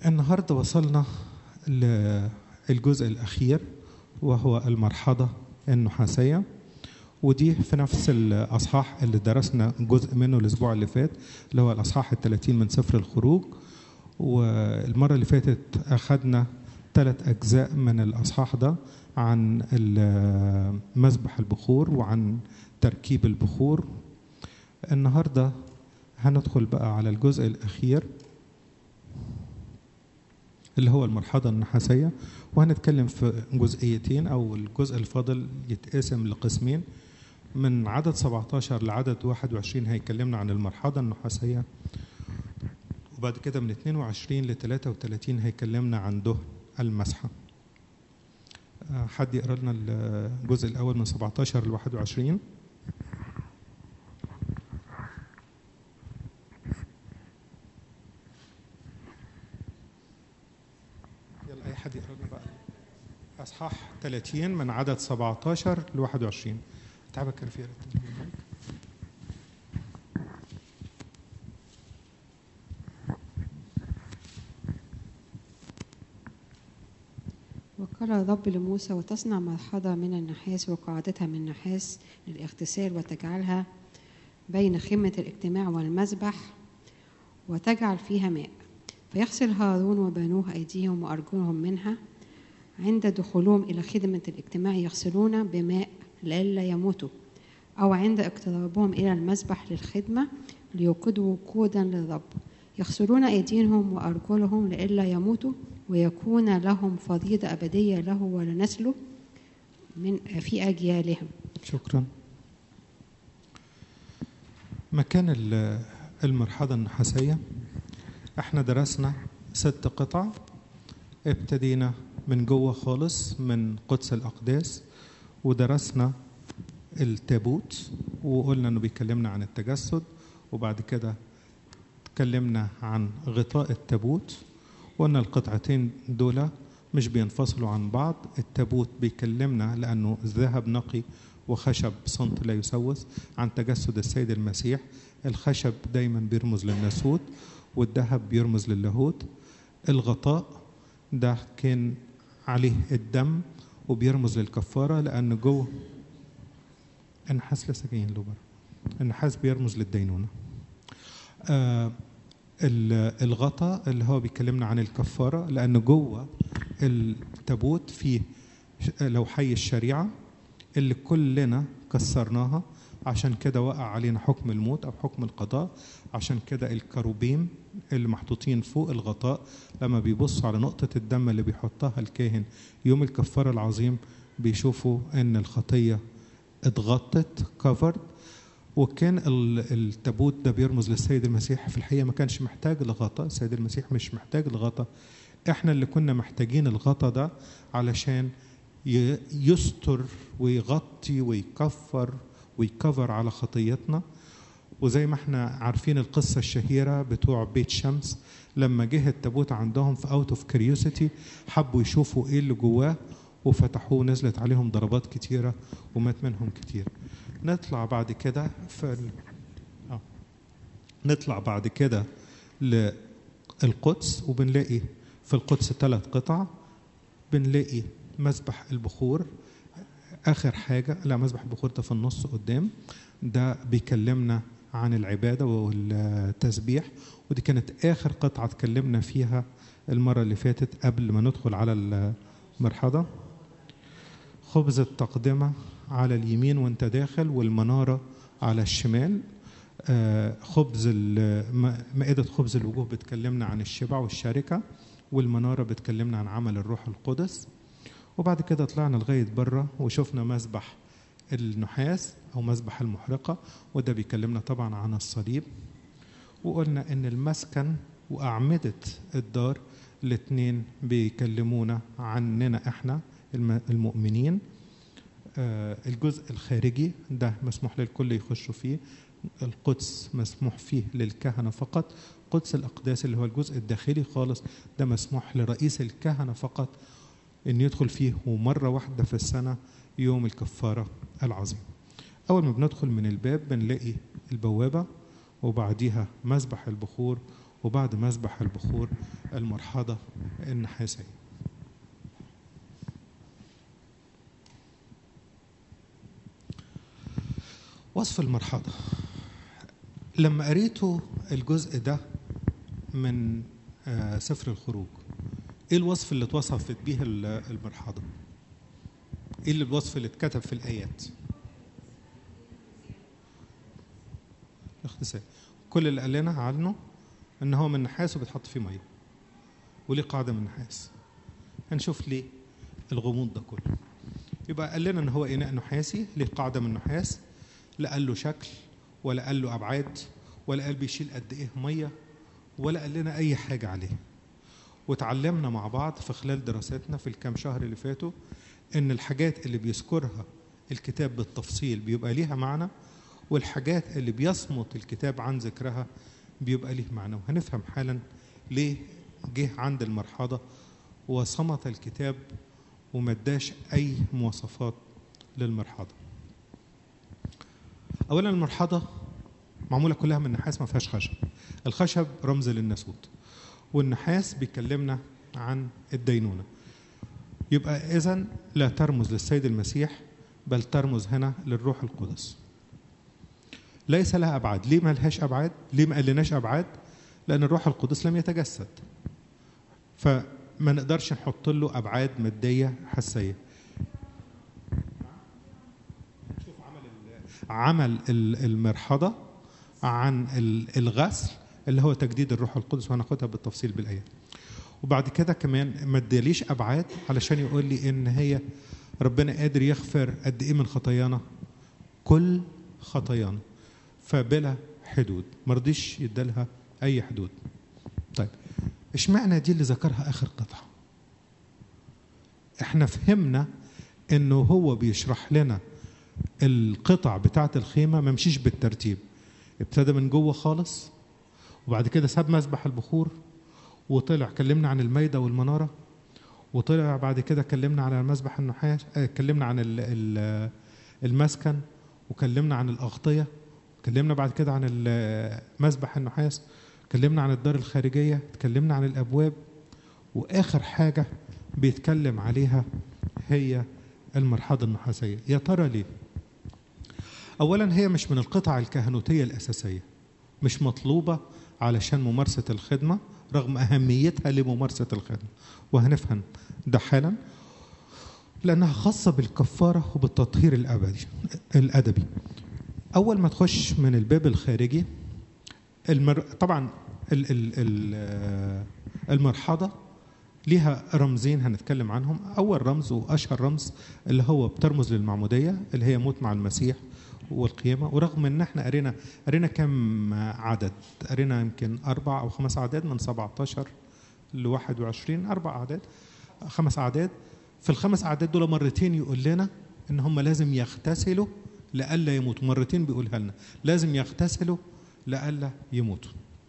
النهارده وصلنا للجزء الأخير وهو المرحضة النحاسية ودي في نفس الأصحاح اللي درسنا جزء منه الأسبوع اللي فات اللي هو الأصحاح الثلاثين من سفر الخروج والمرة اللي فاتت أخذنا ثلاث أجزاء من الأصحاح ده عن مذبح البخور وعن تركيب البخور النهارده هندخل بقى على الجزء الأخير اللي هو المرحلة النحاسية وهنتكلم في جزئيتين أو الجزء الفاضل يتقسم لقسمين من عدد 17 لعدد 21 هيكلمنا عن المرحلة النحاسية وبعد كده من 22 ل 33 هيكلمنا عن دهن المسحة حد يقرا لنا الجزء الأول من 17 ل 21 يلا أي حد يقرا لنا بقى أصحاح 30 من عدد 17 ل 21 تعبك كان في وقال الرب لموسى وتصنع مرحضة من النحاس وقاعدتها من نحاس للاغتسال وتجعلها بين خيمة الاجتماع والمذبح وتجعل فيها ماء فيغسل هارون وبنوه أيديهم وأرجلهم منها عند دخولهم إلى خدمة الاجتماع يغسلون بماء لئلا يموتوا أو عند اقترابهم إلى المذبح للخدمة ليوقدوا وقودا للرب يغسلون أيديهم وأرجلهم لئلا يموتوا ويكون لهم فريضة أبدية له ولنسله من في أجيالهم شكرا مكان المرحلة النحاسية احنا درسنا ست قطع ابتدينا من جوه خالص من قدس الأقداس ودرسنا التابوت وقلنا انه بيكلمنا عن التجسد وبعد كده اتكلمنا عن غطاء التابوت وقلنا القطعتين دول مش بينفصلوا عن بعض التابوت بيكلمنا لأنه ذهب نقي وخشب صنط لا يسوس عن تجسد السيد المسيح الخشب دايما بيرمز للناسوت والذهب بيرمز للاهوت الغطاء ده كان عليه الدم وبيرمز للكفارة لأن جوه النحاس لسه جايين له بره النحاس بيرمز للدينونة آه الغطاء اللي هو بيكلمنا عن الكفارة لأن جوه التابوت فيه لو حي الشريعة اللي كلنا كسرناها عشان كده وقع علينا حكم الموت أو حكم القضاء عشان كده الكروبيم اللي محطوطين فوق الغطاء لما بيبصوا على نقطة الدم اللي بيحطها الكاهن يوم الكفارة العظيم بيشوفوا إن الخطية اتغطت كفرد وكان التابوت ده بيرمز للسيد المسيح في الحقيقه ما كانش محتاج لغطاء السيد المسيح مش محتاج لغطاء احنا اللي كنا محتاجين الغطاء ده علشان يستر ويغطي ويكفر ويكفر على خطيتنا وزي ما احنا عارفين القصه الشهيره بتوع بيت شمس لما جه التابوت عندهم في اوت اوف كريوسيتي حبوا يشوفوا ايه اللي جواه وفتحوه نزلت عليهم ضربات كتيره ومات منهم كتير نطلع بعد كده في ال... آه. نطلع بعد كده للقدس وبنلاقي في القدس ثلاث قطع بنلاقي مذبح البخور اخر حاجه لا مذبح البخور ده في النص قدام ده بيكلمنا عن العباده والتسبيح ودي كانت اخر قطعه اتكلمنا فيها المره اللي فاتت قبل ما ندخل على المرحله خبز التقدمه على اليمين وانت داخل والمنارة على الشمال خبز مائدة خبز الوجوه بتكلمنا عن الشبع والشركة والمنارة بتكلمنا عن عمل الروح القدس وبعد كده طلعنا لغاية بره وشفنا مسبح النحاس أو مسبح المحرقة وده بيكلمنا طبعا عن الصليب وقلنا إن المسكن وأعمدة الدار الاتنين بيكلمونا عننا إحنا المؤمنين الجزء الخارجي ده مسموح للكل يخشوا فيه القدس مسموح فيه للكهنة فقط قدس الأقداس اللي هو الجزء الداخلي خالص ده مسموح لرئيس الكهنة فقط أن يدخل فيه ومرة واحدة في السنة يوم الكفارة العظيم أول ما بندخل من الباب بنلاقي البوابة وبعديها مذبح البخور وبعد مذبح البخور المرحضة النحاسية وصف المرحضة لما قريته الجزء ده من آه، سفر الخروج ايه الوصف اللي اتوصفت به ال- المرحضة ايه اللي الوصف اللي اتكتب في الايات الاغتسال كل اللي قال لنا عنه ان هو من نحاس وبيتحط فيه ميه وليه قاعده من نحاس هنشوف ليه الغموض ده كله يبقى قال لنا ان هو اناء نحاسي ليه قاعده من نحاس لا قال له شكل ولا قال له ابعاد ولا قال بيشيل قد ايه ميه ولا قال لنا اي حاجه عليه وتعلمنا مع بعض في خلال دراستنا في الكام شهر اللي فاتوا ان الحاجات اللي بيذكرها الكتاب بالتفصيل بيبقى ليها معنى والحاجات اللي بيصمت الكتاب عن ذكرها بيبقى ليه معنى وهنفهم حالا ليه جه عند المرحضة وصمت الكتاب وما اداش أي مواصفات للمرحضة أولا المرحضة معمولة كلها من نحاس ما فيهاش خشب الخشب رمز للناسوت والنحاس بيكلمنا عن الدينونة يبقى إذن لا ترمز للسيد المسيح بل ترمز هنا للروح القدس ليس لها ابعاد ليه ما لهاش ابعاد ليه ما قالناش ابعاد لان الروح القدس لم يتجسد فما نقدرش نحط له ابعاد ماديه حسيه شوف عمل ال- عمل ال- المرحضه عن ال- الغسل اللي هو تجديد الروح القدس وهناخدها بالتفصيل بالايات وبعد كده كمان ما اداليش ابعاد علشان يقول لي ان هي ربنا قادر يغفر قد ايه من خطايانا كل خطايانا فبلا حدود ما رضيش يدالها اي حدود طيب اشمعنى دي اللي ذكرها اخر قطعه احنا فهمنا انه هو بيشرح لنا القطع بتاعه الخيمه ما مشيش بالترتيب ابتدى من جوه خالص وبعد كده ساب مسبح البخور وطلع كلمنا عن المايده والمناره وطلع بعد كده كلمنا عن مسبح النحاس آه، كلمنا عن ال- ال- المسكن وكلمنا عن الاغطيه اتكلمنا بعد كده عن ال- مسبح النحاس اتكلمنا عن الدار الخارجيه اتكلمنا عن الابواب واخر حاجه بيتكلم عليها هي المرحاض النحاسيه يا ترى ليه اولا هي مش من القطع الكهنوتيه الاساسيه مش مطلوبه علشان ممارسه الخدمه رغم اهميتها لممارسه الخدمه وهنفهم ده حالا لانها خاصه بالكفاره وبالتطهير الابدي الادبي اول ما تخش من الباب الخارجي المر... طبعا ال... ال... ال... آه، المرحضه ليها رمزين هنتكلم عنهم اول رمز واشهر رمز اللي هو بترمز للمعموديه اللي هي موت مع المسيح والقيامه ورغم ان احنا قرينا قرينا كم عدد قرينا يمكن اربع او خمس اعداد من 17 ل 21 اربع اعداد خمس اعداد في الخمس اعداد دول مرتين يقول لنا ان هم لازم يغتسلوا لئلا يموتوا مرتين بيقولها لنا لازم يغتسلوا لئلا يموتوا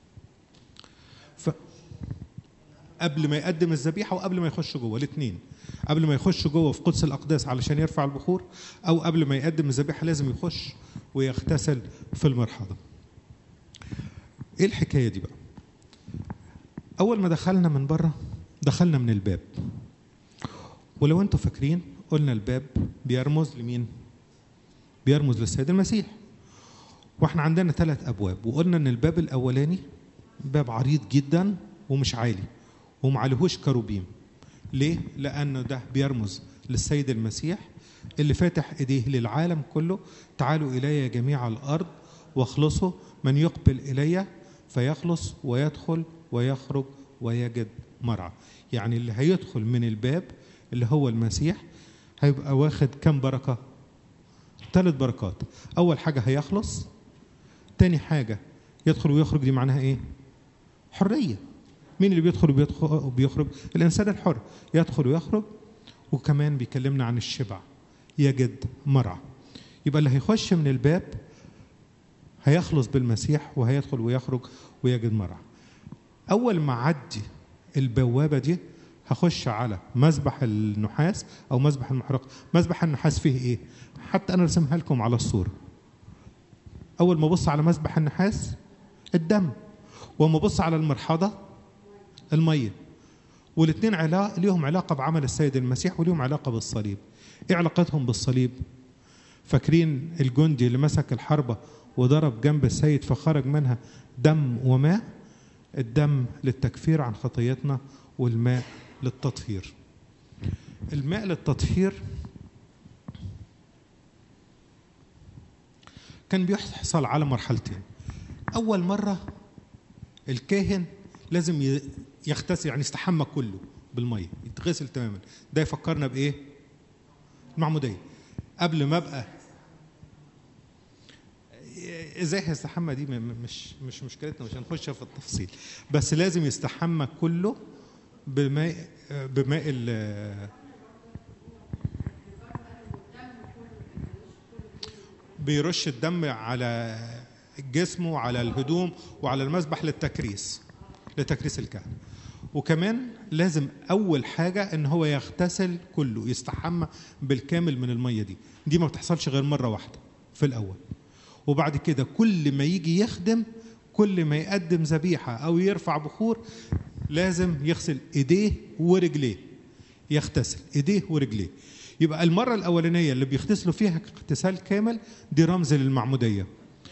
ف قبل ما يقدم الذبيحه وقبل ما يخش جوه الاثنين قبل ما يخش جوه في قدس الاقداس علشان يرفع البخور او قبل ما يقدم الذبيحه لازم يخش ويغتسل في المرحضه ايه الحكايه دي بقى اول ما دخلنا من بره دخلنا من الباب ولو انتم فاكرين قلنا الباب بيرمز لمين بيرمز للسيد المسيح واحنا عندنا ثلاث ابواب وقلنا ان الباب الاولاني باب عريض جدا ومش عالي ومعلهوش كروبيم ليه لانه ده بيرمز للسيد المسيح اللي فاتح ايديه للعالم كله تعالوا الي جميع الارض واخلصوا من يقبل الي فيخلص ويدخل ويخرج ويجد مرعى يعني اللي هيدخل من الباب اللي هو المسيح هيبقى واخد كم بركه ثلاث بركات اول حاجه هيخلص تاني حاجه يدخل ويخرج دي معناها ايه حريه مين اللي بيدخل وبيدخل وبيخرج الانسان الحر يدخل ويخرج وكمان بيكلمنا عن الشبع يجد مرعى يبقى اللي هيخش من الباب هيخلص بالمسيح وهيدخل ويخرج ويجد مرعى اول ما اعدي البوابه دي هخش على مذبح النحاس او مذبح المحرقه مذبح النحاس فيه ايه حتى انا رسمها لكم على الصوره اول ما ابص على مذبح النحاس الدم وما بص على المرحضة المية والاثنين علاقة ليهم علاقة بعمل السيد المسيح وليهم علاقة بالصليب ايه علاقتهم بالصليب فاكرين الجندي اللي مسك الحربة وضرب جنب السيد فخرج منها دم وماء الدم للتكفير عن خطيتنا والماء للتطهير الماء للتطهير كان بيحصل على مرحلتين أول مرة الكاهن لازم ي- يغتسل يعني يستحمى كله بالمية يتغسل تماما ده يفكرنا بإيه؟ المعمودية قبل ما أبقى ازاي هيستحمى دي م- م- مش مش مشكلتنا مش هنخش في التفصيل بس لازم يستحمى كله بماء بماء ال بيرش الدم على جسمه وعلى الهدوم وعلى المذبح للتكريس لتكريس الكهنة وكمان لازم أول حاجة إن هو يغتسل كله يستحمى بالكامل من المية دي دي ما بتحصلش غير مرة واحدة في الأول وبعد كده كل ما يجي يخدم كل ما يقدم ذبيحة أو يرفع بخور لازم يغسل إيديه ورجليه يغتسل إيديه ورجليه يبقى المرة الأولانية اللي بيغتسلوا فيها اغتسال كامل دي رمز للمعمودية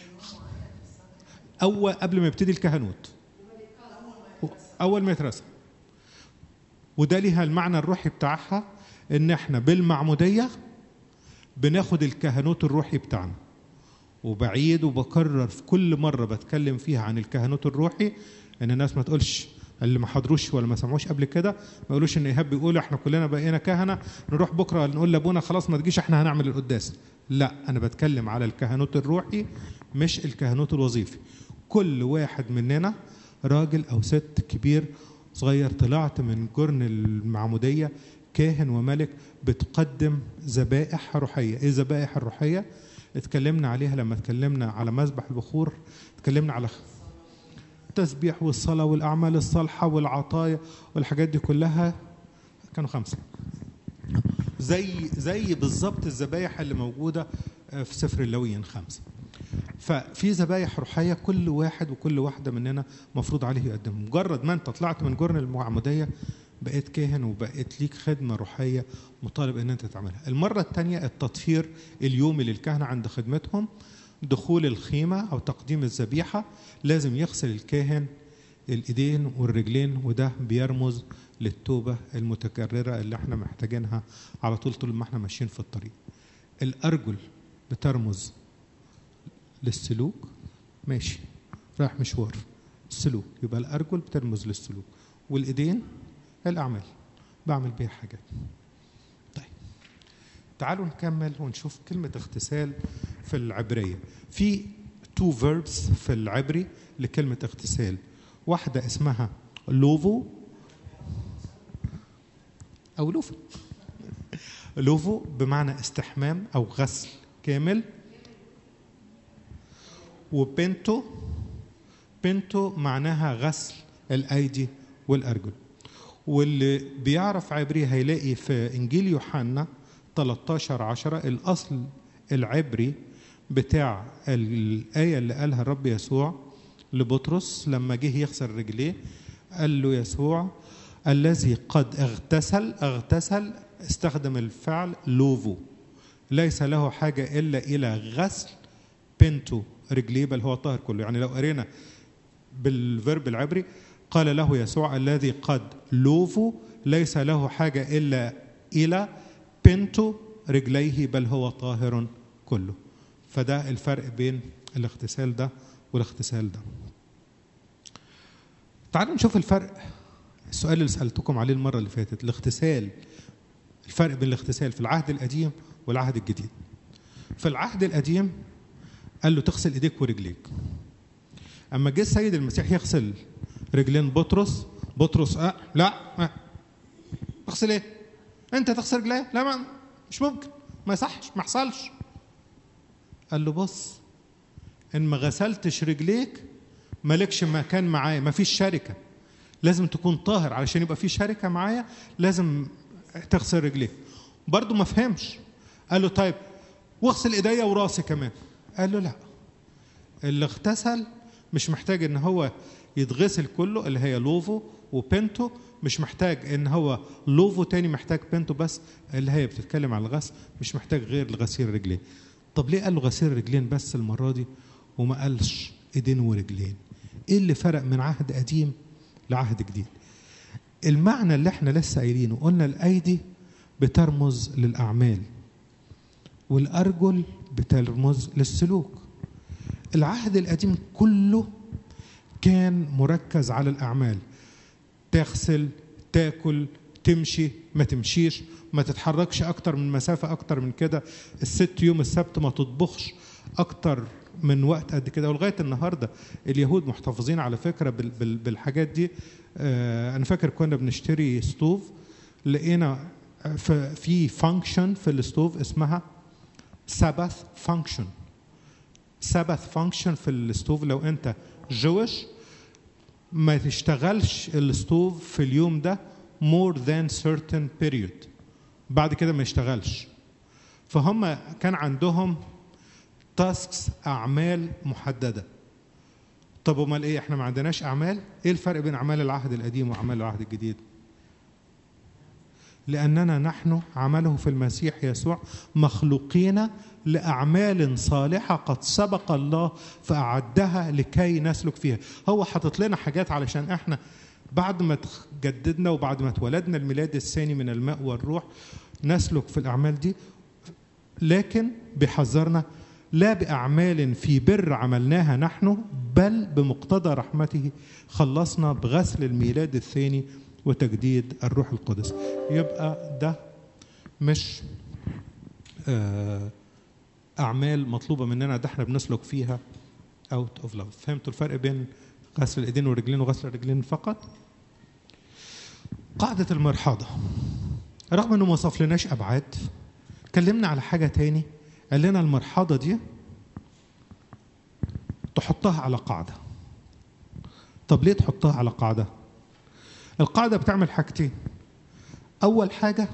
أول قبل ما يبتدي الكهنوت أول ما يترسم وده ليها المعنى الروحي بتاعها إن إحنا بالمعمودية بناخد الكهنوت الروحي بتاعنا وبعيد وبكرر في كل مرة بتكلم فيها عن الكهنوت الروحي ان الناس ما تقولش اللي ما حضروش ولا ما سمعوش قبل كده ما يقولوش ان ايهاب بيقول احنا كلنا بقينا كهنه نروح بكره نقول لابونا خلاص ما تجيش احنا هنعمل القداس لا انا بتكلم على الكهنوت الروحي مش الكهنوت الوظيفي كل واحد مننا راجل او ست كبير صغير طلعت من جرن المعموديه كاهن وملك بتقدم ذبائح روحيه ايه الذبائح الروحيه اتكلمنا عليها لما اتكلمنا على مذبح البخور اتكلمنا على التسبيح والصلاة والأعمال الصالحة والعطايا والحاجات دي كلها كانوا خمسة زي زي بالظبط الذبايح اللي موجودة في سفر اللويين خمسة ففي ذبايح روحية كل واحد وكل واحدة مننا مفروض عليه يقدم مجرد ما انت طلعت من جرن المعمودية بقيت كاهن وبقيت ليك خدمة روحية مطالب ان انت تعملها المرة الثانية التطهير اليومي للكهنة عند خدمتهم دخول الخيمة أو تقديم الذبيحة لازم يغسل الكاهن الإيدين والرجلين وده بيرمز للتوبة المتكررة اللي احنا محتاجينها على طول طول ما احنا ماشيين في الطريق الأرجل بترمز للسلوك ماشي رايح مشوار السلوك يبقى الأرجل بترمز للسلوك والإيدين الأعمال بعمل بيها حاجات طيب تعالوا نكمل ونشوف كلمة اغتسال في العبرية في تو فيربس في العبري لكلمة اغتسال واحدة اسمها لوفو أو لوفو لوفو بمعنى استحمام أو غسل كامل وبنتو بنتو معناها غسل الأيدي والأرجل واللي بيعرف عبري هيلاقي في إنجيل يوحنا 13 10 الأصل العبري بتاع الآية اللي قالها الرب يسوع لبطرس لما جه يغسل رجليه قال له يسوع الذي قد اغتسل اغتسل استخدم الفعل لوفو ليس له حاجة إلا إلى غسل بنته رجليه بل هو طاهر كله يعني لو قرينا بالفيرب العبري قال له يسوع الذي قد لوفو ليس له حاجة إلا إلى بنته رجليه بل هو طاهر كله فده الفرق بين الاغتسال ده والاغتسال ده تعالوا نشوف الفرق السؤال اللي سألتكم عليه المرة اللي فاتت الاغتسال الفرق بين الاغتسال في العهد القديم والعهد الجديد في العهد القديم قال له تغسل ايديك ورجليك اما جه السيد المسيح يغسل رجلين بطرس بطرس أه لا أه تغسل ايه انت تغسل رجليه لا ما مش ممكن ما يصحش ما يحصلش قال له بص ان ما غسلتش رجليك مالكش مكان معايا ما فيش شركه لازم تكون طاهر علشان يبقى في شركه معايا لازم تغسل رجليك برضه ما فهمش قال له طيب واغسل ايديا وراسي كمان قال له لا اللي اغتسل مش محتاج ان هو يتغسل كله اللي هي لوفو وبنتو مش محتاج ان هو لوفو تاني محتاج بنتو بس اللي هي بتتكلم على الغسل مش محتاج غير لغسيل الرجلين طب ليه قال له غسيل الرجلين بس المره دي وما قالش ايدين ورجلين ايه اللي فرق من عهد قديم لعهد جديد المعنى اللي احنا لسه قايلينه قلنا الايدي بترمز للاعمال والارجل بترمز للسلوك العهد القديم كله كان مركز على الاعمال تغسل تاكل تمشي ما تمشيش ما تتحركش اكتر من مسافه اكتر من كده الست يوم السبت ما تطبخش اكتر من وقت قد كده ولغايه النهارده اليهود محتفظين على فكره بال- بال- بالحاجات دي آه، انا فاكر كنا بنشتري ستوف لقينا ف- في فانكشن في الستوف اسمها سابث فانكشن سابث فانكشن في الستوف لو انت جوش ما تشتغلش الستوف في اليوم ده more than certain period بعد كده ما يشتغلش فهم كان عندهم تاسكس اعمال محدده طب امال ايه احنا ما عندناش اعمال ايه الفرق بين اعمال العهد القديم واعمال العهد الجديد لاننا نحن عمله في المسيح يسوع مخلوقين لاعمال صالحه قد سبق الله فاعدها لكي نسلك فيها هو حاطط لنا حاجات علشان احنا بعد ما تجددنا وبعد ما اتولدنا الميلاد الثاني من الماء والروح نسلك في الاعمال دي لكن بيحذرنا لا باعمال في بر عملناها نحن بل بمقتضى رحمته خلصنا بغسل الميلاد الثاني وتجديد الروح القدس يبقى ده مش آه، اعمال مطلوبه مننا ده احنا بنسلك فيها اوت اوف لاف فهمتوا الفرق بين غسل الايدين والرجلين وغسل الرجلين فقط قاعده المرحاضه رغم انه ما وصف لناش ابعاد اتكلمنا على حاجه تاني قال لنا المرحاضه دي تحطها على قاعده طب ليه تحطها على قاعده القاعده بتعمل حاجتين اول حاجه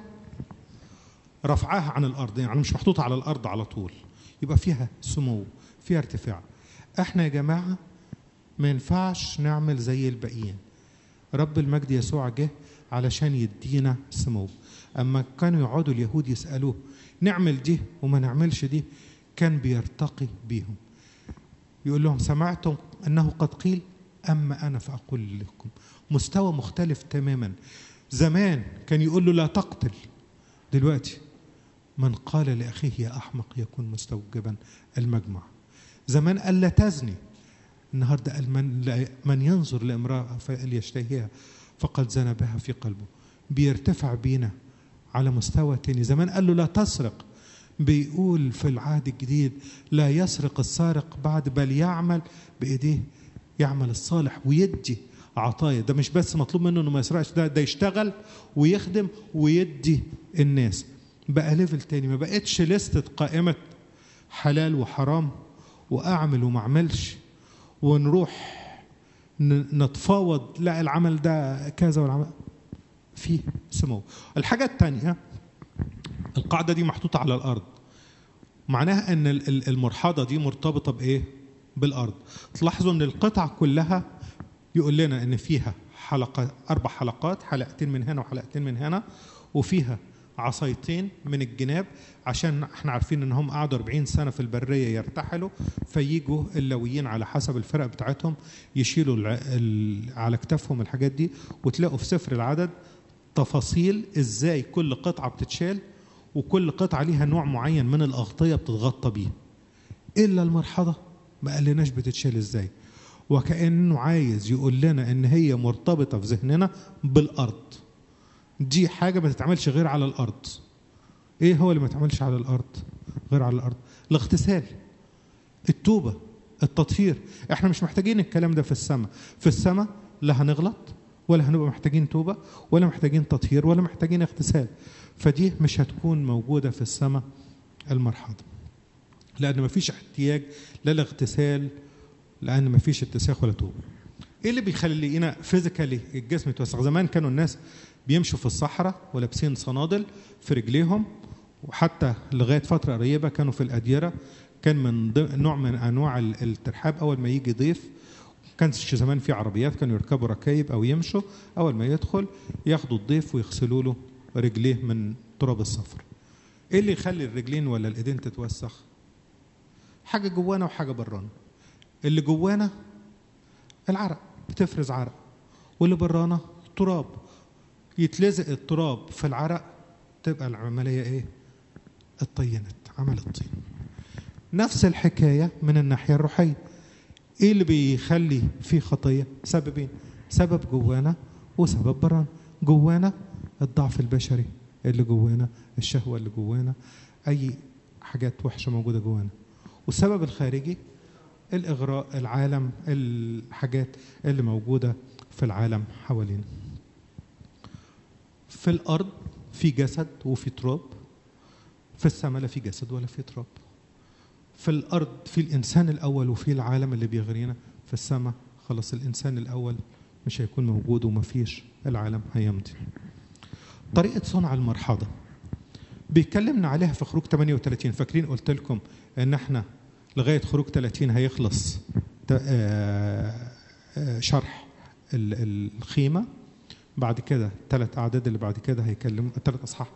رفعها عن الارض يعني مش محطوطه على الارض على طول يبقى فيها سمو فيها ارتفاع احنا يا جماعه ما ينفعش نعمل زي الباقيين رب المجد يسوع جه علشان يدينا سمو اما كانوا يقعدوا اليهود يسالوه نعمل دي وما نعملش دي كان بيرتقي بيهم يقول لهم سمعتم انه قد قيل اما انا فاقول لكم مستوى مختلف تماما زمان كان يقول له لا تقتل دلوقتي من قال لاخيه يا احمق يكون مستوجبا المجمع زمان قال لا تزني النهارده قال من لا من ينظر لامراه فليشتهيها فقد زنى بها في قلبه بيرتفع بينا على مستوى تاني زمان قال له لا تسرق بيقول في العهد الجديد لا يسرق السارق بعد بل يعمل بايديه يعمل الصالح ويدي عطايا ده مش بس مطلوب منه انه ما يسرقش ده ده يشتغل ويخدم ويدي الناس بقى ليفل تاني ما بقتش لستة قائمة حلال وحرام واعمل وما اعملش ونروح ن- نتفاوض لا العمل ده كذا والعمل فيه سمو الحاجة الثانية القاعدة دي محطوطة على الأرض معناها أن ال- ال- المرحاضة دي مرتبطة بإيه؟ بالأرض تلاحظوا أن القطع كلها يقول لنا أن فيها حلقة أربع حلقات حلقتين من هنا وحلقتين من هنا وفيها عصايتين من الجناب عشان احنا عارفين ان هم قعدوا 40 سنه في البريه يرتحلوا فيجوا اللويين على حسب الفرق بتاعتهم يشيلوا الع- ال- على كتافهم الحاجات دي وتلاقوا في سفر العدد تفاصيل ازاي كل قطعه بتتشال وكل قطعه ليها نوع معين من الاغطيه بتتغطى بيه الا المرحضه ما قالناش بتتشال ازاي وكانه عايز يقول لنا ان هي مرتبطه في ذهننا بالارض دي حاجه ما تتعملش غير على الارض ايه هو اللي ما يتعملش على الارض غير على الارض الاغتسال التوبه التطهير احنا مش محتاجين الكلام ده في السماء في السماء لا هنغلط ولا هنبقى محتاجين توبه ولا محتاجين تطهير ولا محتاجين اغتسال فدي مش هتكون موجوده في السماء المرحاضه لان مفيش احتياج لا لاغتسال لان مفيش اتساخ ولا توبه ايه اللي بيخلينا فيزيكالي الجسم يتوسخ زمان كانوا الناس بيمشوا في الصحراء ولابسين صنادل في رجليهم وحتى لغايه فتره قريبه كانوا في الاديره كان من ضمن- نوع من انواع ال- الترحاب اول ما يجي ضيف كانش زمان في عربيات كانوا يركبوا ركايب او يمشوا اول ما يدخل ياخدوا الضيف ويغسلوا له رجليه من تراب السفر ايه اللي يخلي الرجلين ولا الايدين تتوسخ حاجه جوانا وحاجه برانا اللي جوانا العرق بتفرز عرق واللي برانا تراب يتلزق التراب في العرق تبقى العمليه ايه اتطينت عملت طين نفس الحكايه من الناحيه الروحيه ايه اللي بيخلي في خطيه سببين سبب جوانا وسبب برانا جوانا الضعف البشري اللي جوانا الشهوه اللي جوانا اي حاجات وحشه موجوده جوانا والسبب الخارجي الاغراء العالم الحاجات اللي موجوده في العالم حوالينا في الارض في جسد وفي تراب في السماء لا في جسد ولا في تراب في الارض في الانسان الاول وفي العالم اللي بيغرينا في السماء خلاص الانسان الاول مش هيكون موجود ومفيش العالم هيمضي طريقه صنع المرحاضه بيتكلمنا عليها في خروج 38 فاكرين قلت لكم ان احنا لغايه خروج 30 هيخلص شرح الخيمه بعد كده ثلاث اعداد اللي بعد كده هيكلموا ثلاث اصحاح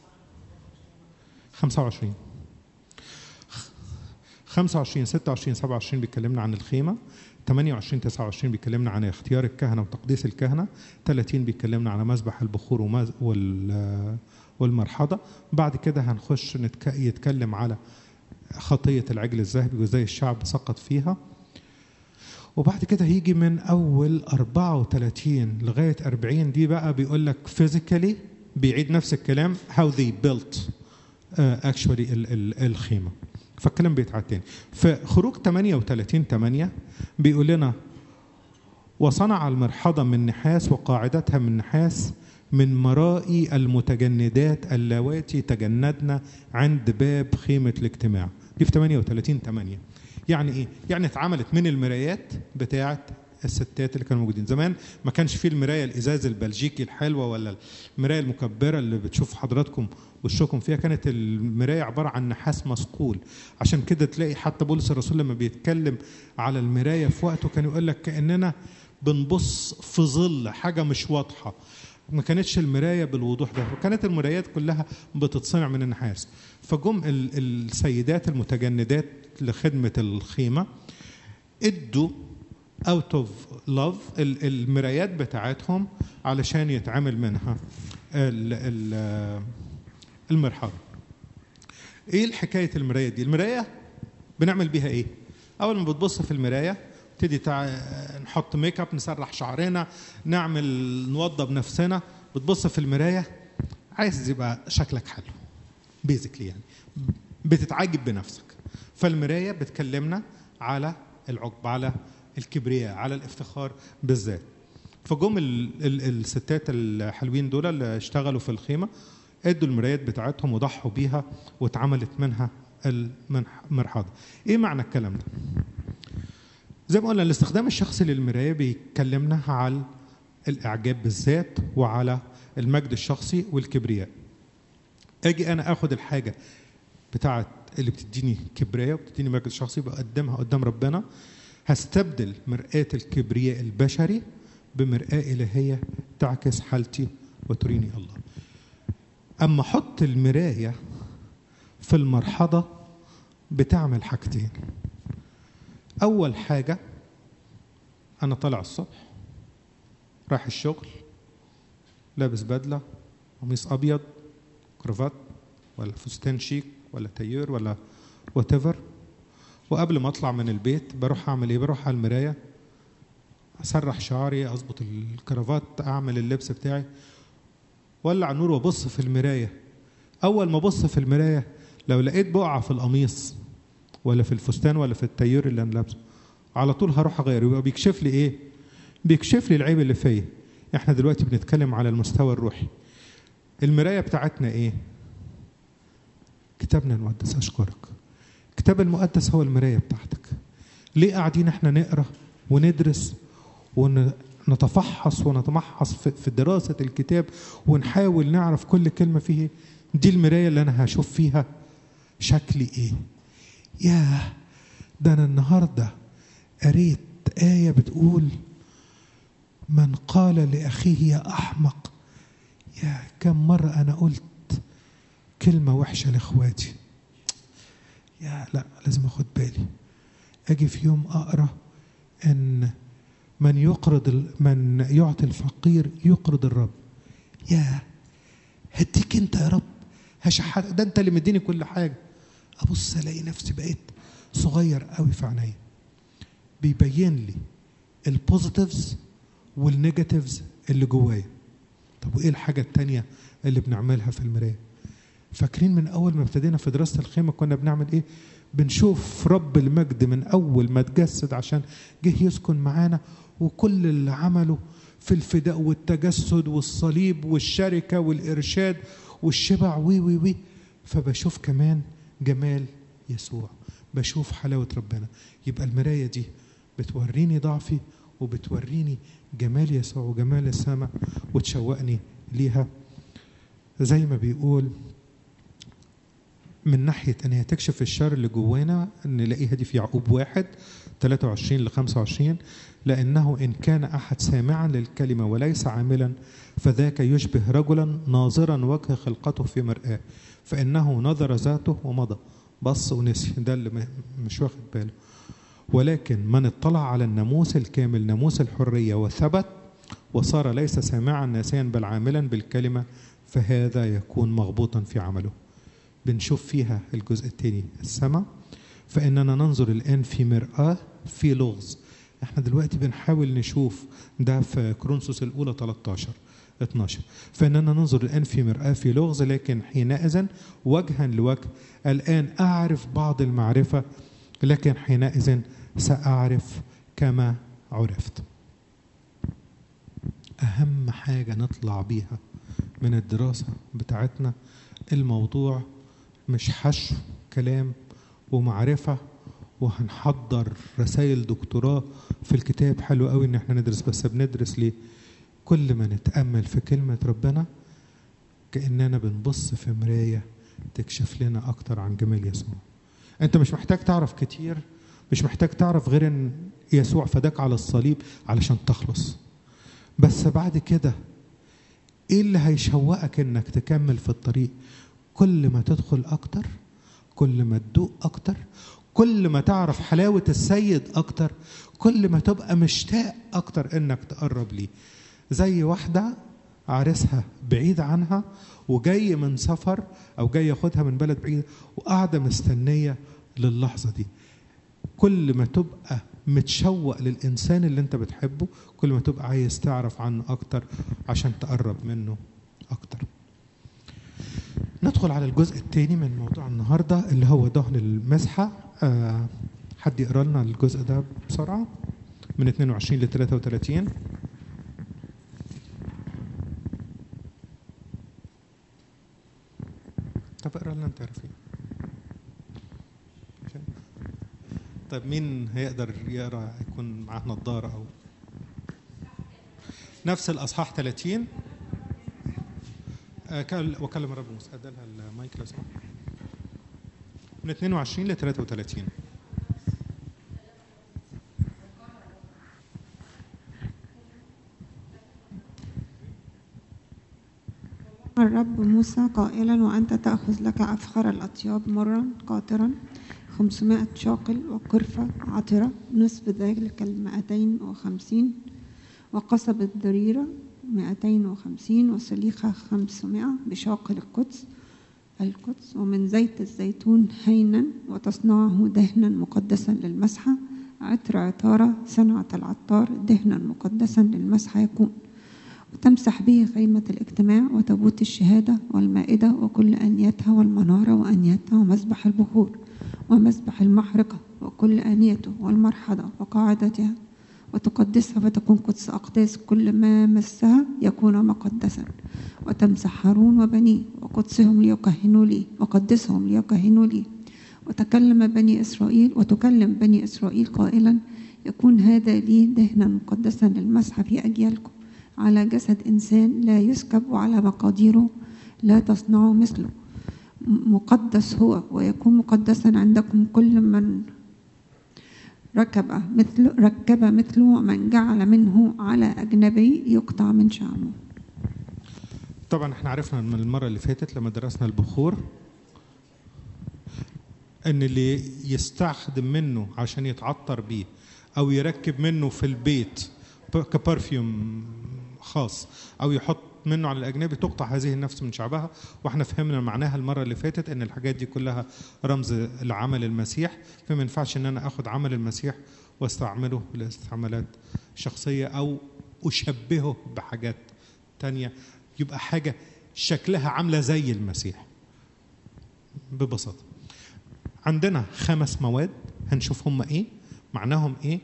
25 25 26 27 بيتكلمنا عن الخيمه 28 29 بيتكلمنا عن اختيار الكهنه وتقديس الكهنه 30 بيتكلمنا عن مذبح البخور ومز... وال... والمرحضه بعد كده هنخش نتك... يتكلم على خطيه العجل الذهبي وازاي الشعب سقط فيها وبعد كده هيجي من اول 34 لغايه 40 دي بقى بيقول لك فيزيكالي بيعيد نفس الكلام how they built اكشولي uh, الخيمه فالكلام بيتعاد تاني في خروج 38 8 بيقول لنا وصنع المرحضة من نحاس وقاعدتها من نحاس من مرائي المتجندات اللواتي تجندن عند باب خيمة الاجتماع دي في 38 8 يعني ايه؟ يعني اتعملت من المرايات بتاعة الستات اللي كانوا موجودين زمان ما كانش فيه المرايه الازاز البلجيكي الحلوه ولا المرايه المكبره اللي بتشوف حضراتكم وشكم فيها كانت المرايه عباره عن نحاس مثقول عشان كده تلاقي حتى بولس الرسول لما بيتكلم على المرايه في وقته كان يقول لك كاننا بنبص في ظل حاجه مش واضحه ما كانتش المرايه بالوضوح ده وكانت المرايات كلها بتتصنع من النحاس فجم السيدات المتجندات لخدمه الخيمه ادوا اوت اوف لاف المرايات بتاعتهم علشان يتعمل منها المرحاض ايه الحكايه المرايه دي المرايه بنعمل بيها ايه اول ما بتبص في المرايه تبتدي تع... نحط ميك اب نسرح شعرنا نعمل نوضب نفسنا بتبص في المرايه عايز يبقى شكلك حلو بيزيكلي يعني بتتعجب بنفسك فالمرايه بتكلمنا على العقب على الكبرياء على الافتخار بالذات فجم ال ال الستات الحلوين دول اللي اشتغلوا في الخيمه ادوا المرايات بتاعتهم وضحوا بيها واتعملت منها المرحاضه ايه معنى الكلام ده زي ما قلنا الاستخدام الشخصي للمرايه بيكلمنا على الاعجاب بالذات وعلى المجد الشخصي والكبرياء اجي انا اخد الحاجه بتاعت اللي بتديني كبرياء وبتديني مجد شخصي بقدمها قدام ربنا هستبدل مرآة الكبرياء البشري بمرآة إلهية تعكس حالتي وتريني الله أما حط المراية في المرحضة بتعمل حاجتين أول حاجة أنا طالع الصبح رايح الشغل لابس بدلة قميص أبيض كرافات ولا فستان شيك ولا تيور ولا وات وقبل ما اطلع من البيت بروح اعمل ايه بروح على المرايه اسرح شعري اظبط الكرافات اعمل اللبس بتاعي ولع النور وابص في المرايه اول ما ابص في المرايه لو لقيت بقعه في القميص ولا في الفستان ولا في التيور اللي انا لابسه على طول هروح اغيره يبقى بيكشف لي ايه بيكشف لي العيب اللي فيا احنا دلوقتي بنتكلم على المستوى الروحي المرايه بتاعتنا ايه كتابنا المقدس اشكرك الكتاب المقدس هو المرايه بتاعتك ليه قاعدين احنا نقرا وندرس ونتفحص ونتمحص في دراسه الكتاب ونحاول نعرف كل كلمه فيه دي المرايه اللي انا هشوف فيها شكلي ايه ياه ده انا النهارده قريت آية بتقول من قال لأخيه يا أحمق يا كم مرة أنا قلت كلمة وحشة لإخواتي يا لا لازم أخد بالي أجي في يوم أقرأ إن من يقرض ال- من يعطي الفقير يقرض الرب يا هديك أنت يا رب هشحت ده أنت اللي مديني كل حاجة أبص ألاقي نفسي بقيت صغير قوي في عينيا بيبين لي البوزيتيفز والنيجاتيفز اللي جوايا طب وايه الحاجه التانية اللي بنعملها في المرايه فاكرين من اول ما ابتدينا في دراسه الخيمه كنا بنعمل ايه بنشوف رب المجد من اول ما اتجسد عشان جه يسكن معانا وكل اللي عمله في الفداء والتجسد والصليب والشركه والارشاد والشبع وي وي وي فبشوف كمان جمال يسوع بشوف حلاوه ربنا يبقى المرايه دي بتوريني ضعفي وبتوريني جمال يسوع وجمال السماء وتشوقني ليها زي ما بيقول من ناحية أن هي تكشف الشر اللي جوانا نلاقيها دي في يعقوب واحد 23 ل 25 لأنه إن كان أحد سامعا للكلمة وليس عاملا فذاك يشبه رجلا ناظرا وجه خلقته في مرآة فإنه نظر ذاته ومضى بص ونسي ده اللي م- مش واخد باله ولكن من اطلع على الناموس الكامل ناموس الحرية وثبت وصار ليس سامعا ناسيا بل عاملا بالكلمة فهذا يكون مغبوطا في عمله بنشوف فيها الجزء الثاني السماء فإننا ننظر الآن في مرآة في لغز احنا دلوقتي بنحاول نشوف ده في كرونسوس الأولى 13 12 فإننا ننظر الآن في مرآة في لغز لكن حينئذ وجها لوجه الآن أعرف بعض المعرفة لكن حينئذ سأعرف كما عرفت أهم حاجة نطلع بيها من الدراسة بتاعتنا الموضوع مش حشو كلام ومعرفة وهنحضر رسائل دكتوراه في الكتاب حلو قوي ان احنا ندرس بس بندرس ليه كل ما نتأمل في كلمة ربنا كأننا بنبص في مراية تكشف لنا أكتر عن جمال يسوع أنت مش محتاج تعرف كتير مش محتاج تعرف غير ان يسوع فداك على الصليب علشان تخلص بس بعد كده ايه اللي هيشوقك انك تكمل في الطريق كل ما تدخل اكتر كل ما تدوق اكتر كل ما تعرف حلاوة السيد اكتر كل ما تبقى مشتاق اكتر انك تقرب ليه زي واحدة عريسها بعيد عنها وجاي من سفر او جاي ياخدها من بلد بعيد وقاعدة مستنية للحظة دي كل ما تبقى متشوق للإنسان اللي أنت بتحبه كل ما تبقى عايز تعرف عنه أكتر عشان تقرب منه أكتر ندخل على الجزء الثاني من موضوع النهاردة اللي هو دهن المسحة آه حد يقرأ لنا الجزء ده بسرعة من 22 ل 33 طب اقرأ لنا أنت يا رفيق عشان- طيب مين هيقدر يقرا يكون معاه نظاره او نفس الاصحاح 30 آه، كل- وكلم الرب موسى ادى لها المايك لو سمحت من 22 ل 33 الرب موسى قائلا وأنت تأخذ لك أفخر الأطياب مرا قاطرا خمسمائة شاقل وقرفة عطرة نصف ذلك المائتين وخمسين وقصب الضريرة مائتين وخمسين وسليخة خمسمائة بشاقل القدس القدس ومن زيت الزيتون هينا وتصنعه دهنا مقدسا للمسحة عطر عطارة صنعة العطار دهنا مقدسا للمسحة يكون وتمسح به خيمة الاجتماع وتابوت الشهادة والمائدة وكل أنيتها والمنارة وأنيتها ومسبح البخور ومسبح المحرقة وكل آنيته والمرحضة وقاعدتها وتقدسها فتكون قدس أقداس كل ما مسها يكون مقدسا وتمسح هارون وبنيه وقدسهم ليكهنوا لي وقدسهم ليكهنوا لي وتكلم بني إسرائيل وتكلم بني إسرائيل قائلا يكون هذا لي دهنا مقدسا للمسح في أجيالكم على جسد إنسان لا يسكب وعلى مقاديره لا تصنعوا مثله م- مقدس هو ويكون مقدسا عندكم كل من ركب مثل ركب مثله ومن جعل منه على أجنبي يقطع من شعبه طبعا احنا عرفنا من المره اللي فاتت لما درسنا البخور ان اللي يستخدم منه عشان يتعطر بيه او يركب منه في البيت ب- كبرفيوم خاص او يحط منه على الاجنبي تقطع هذه النفس من شعبها واحنا فهمنا معناها المره اللي فاتت ان الحاجات دي كلها رمز لعمل المسيح فما ينفعش ان انا اخد عمل المسيح واستعمله لاستعمالات شخصيه او اشبهه بحاجات تانية يبقى حاجه شكلها عامله زي المسيح ببساطه عندنا خمس مواد هنشوف هم ايه معناهم ايه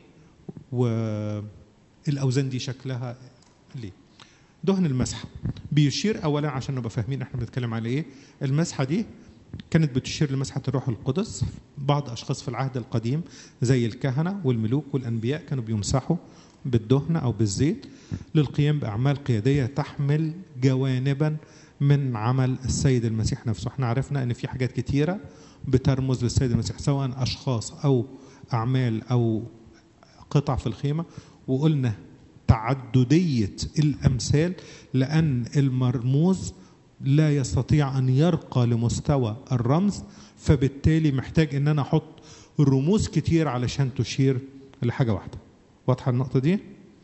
والاوزان دي شكلها ليه دهن المسحه بيشير اولا عشان نبقى فاهمين احنا بنتكلم على ايه المسحه دي كانت بتشير لمسحه الروح القدس بعض اشخاص في العهد القديم زي الكهنه والملوك والانبياء كانوا بيمسحوا بالدهن او بالزيت للقيام باعمال قياديه تحمل جوانبا من عمل السيد المسيح نفسه احنا عرفنا ان في حاجات كتيره بترمز للسيد المسيح سواء اشخاص او اعمال او قطع في الخيمه وقلنا تعدديه الامثال لان المرموز لا يستطيع ان يرقى لمستوى الرمز فبالتالي محتاج ان انا احط رموز كتير علشان تشير لحاجه واحده واضحه النقطه دي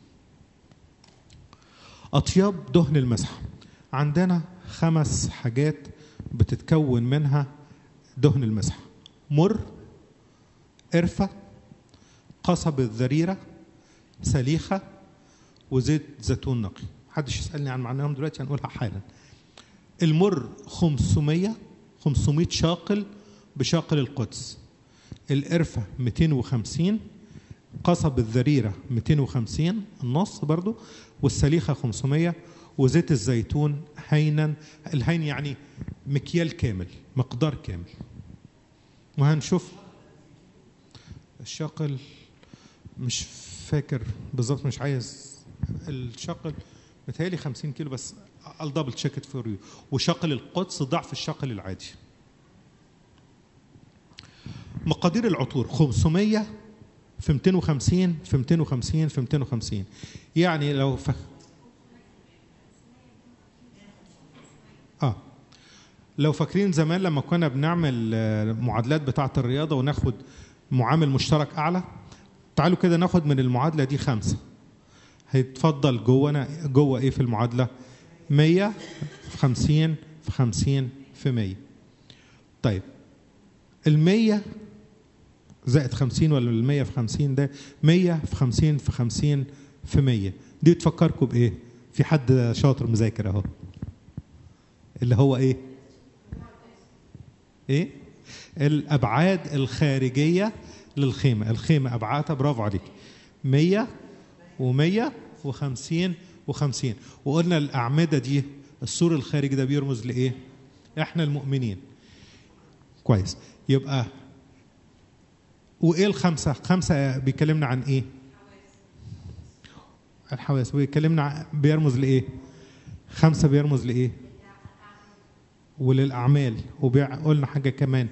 اطياب دهن المسح عندنا خمس حاجات بتتكون منها دهن المسح مر قرفه قصب الذريره سليخه وزيت زيتون نقي محدش يسالني عن معناهم دلوقتي هنقولها حالا المر 500 500 شاقل بشاقل القدس القرفة 250 قصب الذريرة 250 النص برضو والسليخة 500 وزيت الزيتون هينا الهين يعني مكيال كامل مقدار كامل وهنشوف الشاقل مش فاكر بالظبط مش عايز الشاقل متهيألي 50 كيلو بس الدبل تشيك فور يو وشاقل القدس ضعف الشاقل العادي مقادير العطور 500 في 250 في 250 في 250 يعني لو ف... اه لو فاكرين زمان لما كنا بنعمل آه، معادلات بتاعه الرياضه وناخد معامل مشترك اعلى تعالوا كده ناخد من المعادله دي خمسه هيتفضل جوانا جوه ايه في المعادله 100 في 50 في 50 في 100 طيب ال 100 زائد 50 ولا ال 100 في 50 ده 100 في 50 في 50 في 100 دي تفكركم بايه؟ في حد شاطر مذاكر اهو اللي هو ايه؟ ايه؟ الابعاد الخارجيه للخيمه، الخيمه ابعادها برافو عليك 100 و100 و50 و50 وقلنا الاعمده دي السور الخارجي ده بيرمز لايه؟ احنا المؤمنين كويس يبقى وايه الخمسه؟ خمسه بيكلمنا عن ايه؟ الحواس بيكلمنا عن- بيرمز لايه؟ خمسه بيرمز لايه؟ وللاعمال وقلنا حاجه كمان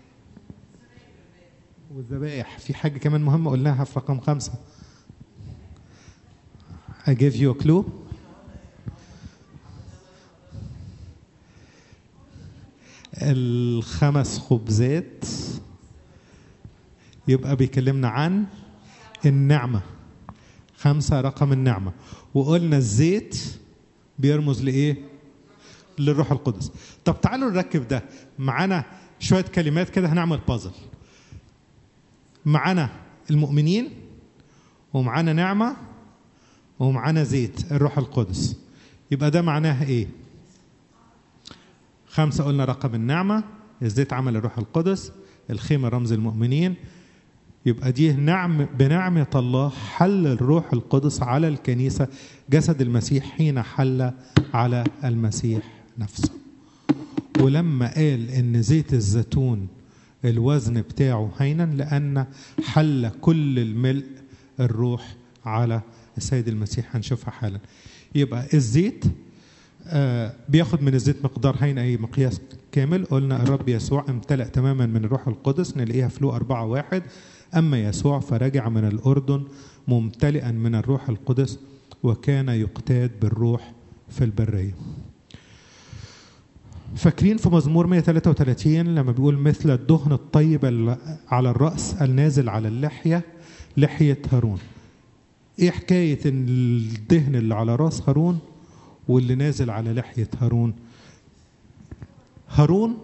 والذبائح في حاجه كمان مهمه قلناها في رقم خمسه I give you a clue الخمس خبزات يبقى بيكلمنا عن النعمة خمسة رقم النعمة وقلنا الزيت بيرمز لإيه؟ للروح القدس طب تعالوا نركب ده معانا شوية كلمات كده هنعمل بازل معانا المؤمنين ومعانا نعمة ومعانا زيت الروح القدس يبقى ده معناه ايه خمسة قلنا رقم النعمة الزيت عمل الروح القدس الخيمة رمز المؤمنين يبقى دي نعم بنعمة الله حل الروح القدس على الكنيسة جسد المسيح حين حل على المسيح نفسه ولما قال ان زيت الزيتون الوزن بتاعه هينا لان حل كل الملء الروح على السيد المسيح هنشوفها حالا يبقى الزيت آه بياخد من الزيت مقدار هين اي مقياس كامل قلنا الرب يسوع امتلأ تماما من الروح القدس نلاقيها في لو أربعة واحد أما يسوع فرجع من الأردن ممتلئا من الروح القدس وكان يقتاد بالروح في البرية فاكرين في مزمور 133 لما بيقول مثل الدهن الطيب ال- على الرأس النازل على اللحية لحية هارون ايه حكاية إن الدهن اللي على راس هارون واللي نازل على لحية هارون هارون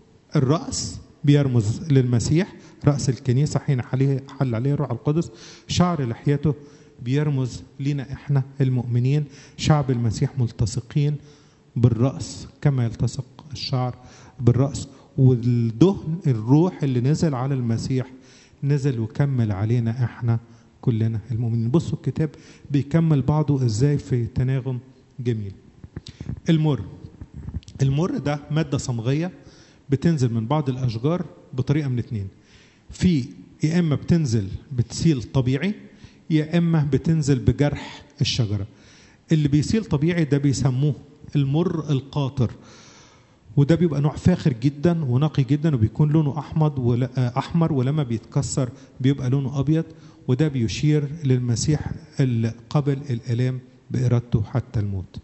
الرأس بيرمز للمسيح رأس الكنيسة حين حليه- حل عليه الروح القدس شعر لحيته بيرمز لنا احنا المؤمنين شعب المسيح ملتصقين بالرأس كما يلتصق الشعر بالرأس والدهن الروح اللي نزل على المسيح نزل وكمل علينا احنا كلنا المؤمنين بصوا الكتاب بيكمل بعضه ازاي في تناغم جميل المر المر ده مادة صمغية بتنزل من بعض الأشجار بطريقة من اتنين في يا إما بتنزل بتسيل طبيعي يا إما بتنزل بجرح الشجرة اللي بيسيل طبيعي ده بيسموه المر القاطر وده بيبقى نوع فاخر جدا ونقي جدا وبيكون لونه احمر ولا احمر ولما بيتكسر بيبقى لونه ابيض وده بيشير للمسيح اللي قبل الالام بارادته حتى الموت.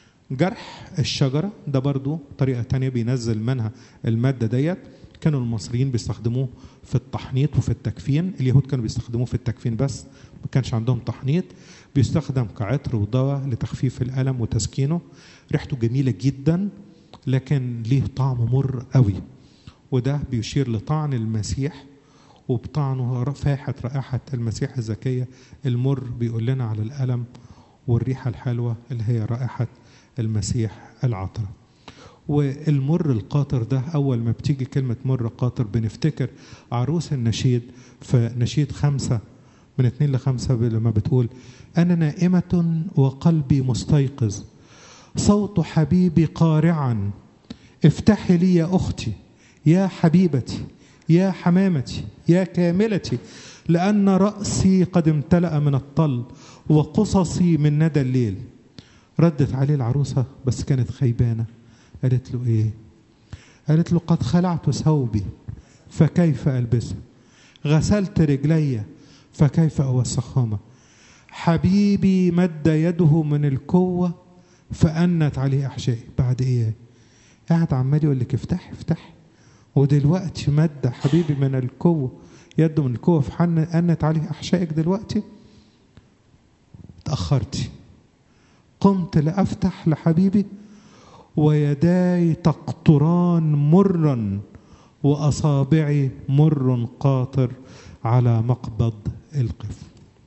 جرح الشجره ده برضو طريقه تانية بينزل منها الماده ديت كانوا المصريين بيستخدموه في التحنيط وفي التكفين اليهود كانوا بيستخدموه في التكفين بس ما كانش عندهم تحنيط بيستخدم كعطر ودواء لتخفيف الالم وتسكينه ريحته جميله جدا لكن ليه طعم مر قوي وده بيشير لطعن المسيح وبطعنه فاحة رائحة المسيح الزكية المر بيقول لنا على الألم والريحة الحلوة اللي هي رائحة المسيح العطرة والمر القاطر ده أول ما بتيجي كلمة مر قاطر بنفتكر عروس النشيد في نشيد خمسة من اتنين لخمسة لما بتقول أنا نائمة وقلبي مستيقظ صوت حبيبي قارعا افتحي لي يا اختي يا حبيبتي يا حمامتي يا كاملتي لان راسي قد امتلا من الطل وقصصي من ندى الليل ردت عليه العروسه بس كانت خيبانه قالت له ايه قالت له قد خلعت ثوبي فكيف البسه غسلت رجلي فكيف اوسخهما حبيبي مد يده من القوه فأنت عليه أحشائي بعد إيه؟ قاعد عمال يقول لك افتح افتح ودلوقتي مد حبيبي من القوة يده من القوة في حن أنت عليه أحشائك دلوقتي تأخرتي قمت لأفتح لحبيبي ويداي تقطران مرا وأصابعي مر قاطر على مقبض القف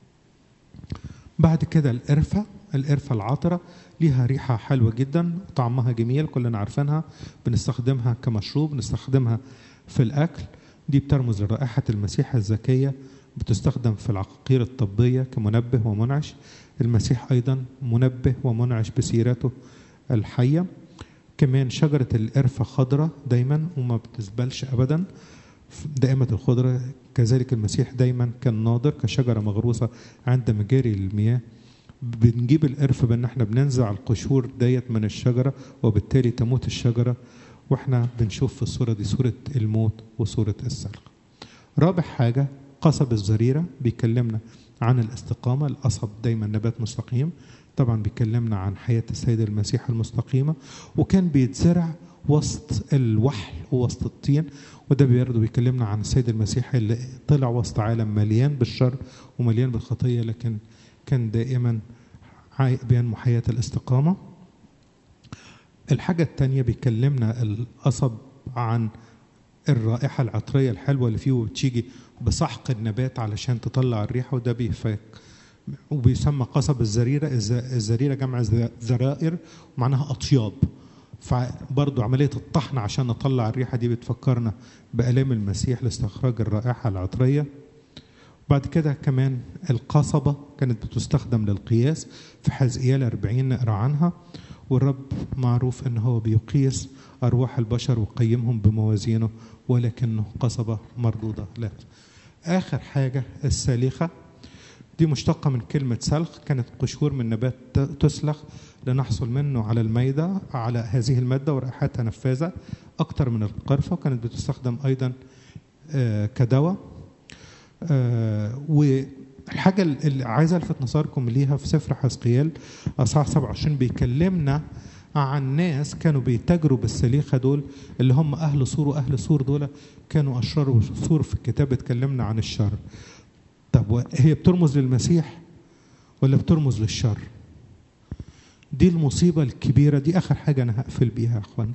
بعد كده القرفة القرفة العطرة ليها ريحة حلوة جدا طعمها جميل كلنا عارفينها بنستخدمها كمشروب بنستخدمها في الأكل دي بترمز لرائحة المسيح الزكية بتستخدم في العقاقير الطبية كمنبه ومنعش المسيح أيضا منبه ومنعش بسيرته الحية كمان شجرة القرفة خضرة دايما وما بتزبلش أبدا دائمة الخضرة كذلك المسيح دايما كان ناظر كشجرة مغروسة عند مجاري المياه بنجيب القرفة بان احنا بننزع القشور ديت من الشجرة وبالتالي تموت الشجرة واحنا بنشوف في الصورة دي صورة الموت وصورة السلق رابع حاجة قصب الزريرة بيكلمنا عن الاستقامة القصب دايما نبات مستقيم طبعا بيكلمنا عن حياة السيد المسيح المستقيمة وكان بيتزرع وسط الوحل ووسط الطين وده برضه بيكلمنا عن السيد المسيح اللي طلع وسط عالم مليان بالشر ومليان بالخطية لكن كان دائما بينمو حياة الاستقامة الحاجة الثانية بيكلمنا القصب عن الرائحة العطرية الحلوة اللي فيه وبتيجي بسحق النبات علشان تطلع الريحة وده بيفك وبيسمى قصب الزريرة الزريرة جمع زرائر ومعناها أطياب فبرضه عملية الطحن عشان نطلع الريحة دي بتفكرنا بآلام المسيح لاستخراج الرائحة العطرية بعد كده كمان القصبة كانت بتستخدم للقياس في حزقيال 40 نقرا عنها والرب معروف ان هو بيقيس ارواح البشر ويقيمهم بموازينه ولكنه قصبة مردودة لا اخر حاجة السالخة دي مشتقة من كلمة سلخ كانت قشور من نبات تسلخ لنحصل منه على الميدة على هذه المادة ورائحتها نفاذة أكثر من القرفة وكانت بتستخدم أيضا كدواء آه والحاجة اللي عايز ألفت نظركم ليها في سفر حزقيال أصحاح 27 بيكلمنا عن ناس كانوا بيتاجروا بالسليخة دول اللي هم أهل سور وأهل سور دول كانوا أشرار وسور في الكتاب اتكلمنا عن الشر طب هي بترمز للمسيح ولا بترمز للشر دي المصيبة الكبيرة دي آخر حاجة أنا هقفل بيها يا أخوان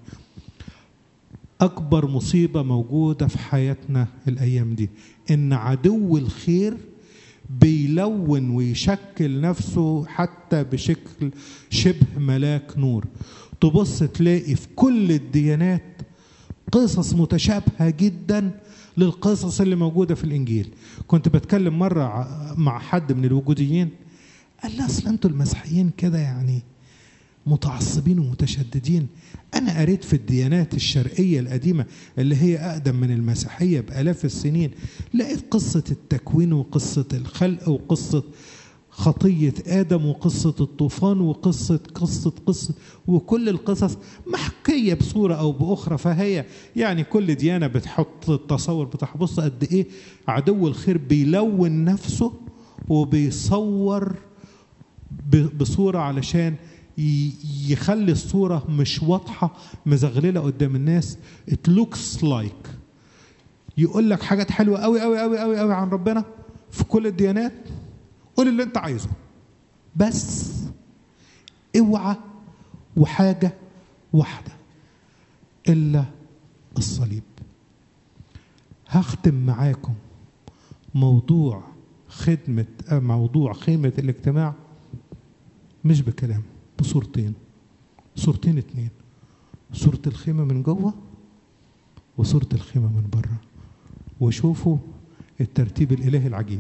أكبر مصيبة موجودة في حياتنا الأيام دي إن عدو الخير بيلون ويشكل نفسه حتى بشكل شبه ملاك نور تبص تلاقي في كل الديانات قصص متشابهة جدا للقصص اللي موجودة في الإنجيل كنت بتكلم مرة مع حد من الوجوديين قال لي أصل أنتوا المسيحيين كده يعني متعصبين ومتشددين أنا قريت في الديانات الشرقية القديمة اللي هي أقدم من المسيحية بآلاف السنين لقيت قصة التكوين وقصة الخلق وقصة خطية آدم وقصة الطوفان وقصة قصة قصة وكل القصص محكية بصورة أو بأخرى فهي يعني كل ديانة بتحط التصور بتاعها بص قد إيه عدو الخير بيلون نفسه وبيصور بصورة علشان يخلي الصورة مش واضحة مزغللة قدام الناس it looks like يقول لك حاجات حلوة قوي قوي قوي قوي قوي عن ربنا في كل الديانات قول اللي انت عايزه بس اوعى وحاجة واحدة إلا الصليب هختم معاكم موضوع خدمة موضوع خيمة الاجتماع مش بكلام بصورتين صورتين اتنين صورة الخيمة من جوه وصورة الخيمة من بره وشوفوا الترتيب الإلهي العجيب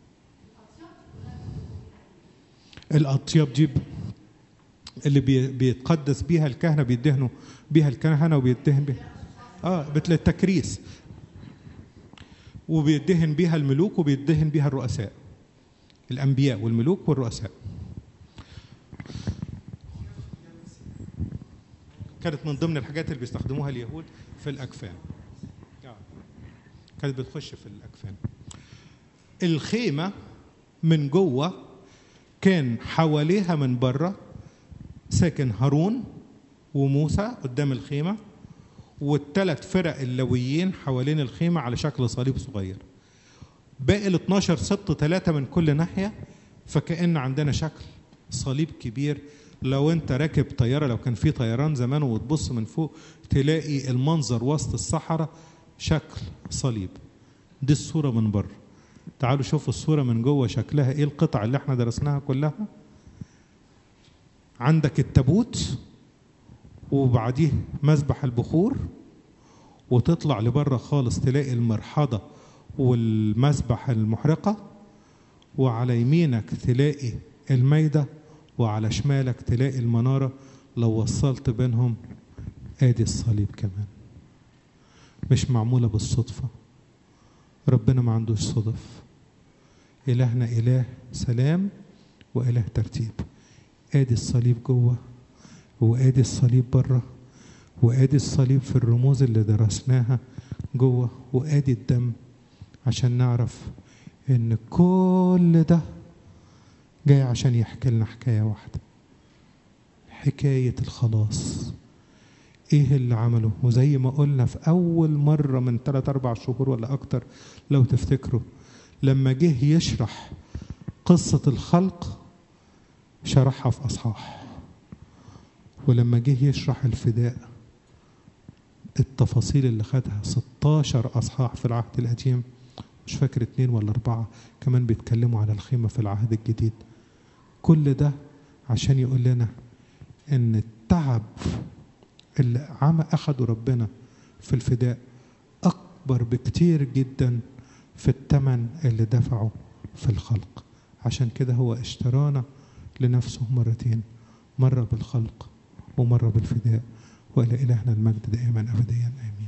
الأطياب دي اللي بيتقدس بيها الكهنة بيدهنوا بيها الكهنة وبيدهن بيها اه للتكريس وبيدهن بيها الملوك وبيدهن بيها الرؤساء الأنبياء والملوك والرؤساء كانت من ضمن الحاجات اللي بيستخدموها اليهود في الأكفان كانت بتخش في الأكفان الخيمة من جوه كان حواليها من بره ساكن هارون وموسى قدام الخيمة والثلاث فرق اللويين حوالين الخيمة على شكل صليب صغير باقي ال 12 سبط ثلاثة من كل ناحية فكأن عندنا شكل صليب كبير لو انت راكب طياره لو كان في طيران زمان وتبص من فوق تلاقي المنظر وسط الصحراء شكل صليب دي الصوره من بره تعالوا شوفوا الصوره من جوه شكلها ايه القطع اللي احنا درسناها كلها عندك التابوت وبعديه مذبح البخور وتطلع لبره خالص تلاقي المرحضه والمذبح المحرقه وعلى يمينك تلاقي الميده وعلى شمالك تلاقي المنارة لو وصلت بينهم ادي الصليب كمان مش معمولة بالصدفة ربنا ما عندوش صدف إلهنا إله سلام وإله ترتيب ادي الصليب جوه وادي الصليب بره وادي الصليب في الرموز اللي درسناها جوه وادي الدم عشان نعرف ان كل ده جاي عشان يحكي لنا حكاية واحدة حكاية الخلاص ايه اللي عمله وزي ما قلنا في اول مرة من ثلاث اربع شهور ولا اكتر لو تفتكروا لما جه يشرح قصة الخلق شرحها في اصحاح ولما جه يشرح الفداء التفاصيل اللي خدها 16 اصحاح في العهد القديم مش فاكر اتنين ولا اربعة كمان بيتكلموا على الخيمة في العهد الجديد كل ده عشان يقول لنا ان التعب اللي عم اخده ربنا في الفداء اكبر بكتير جدا في الثمن اللي دفعه في الخلق عشان كده هو اشترانا لنفسه مرتين مرة بالخلق ومرة بالفداء وإلى إلهنا المجد دائما أبديا آمين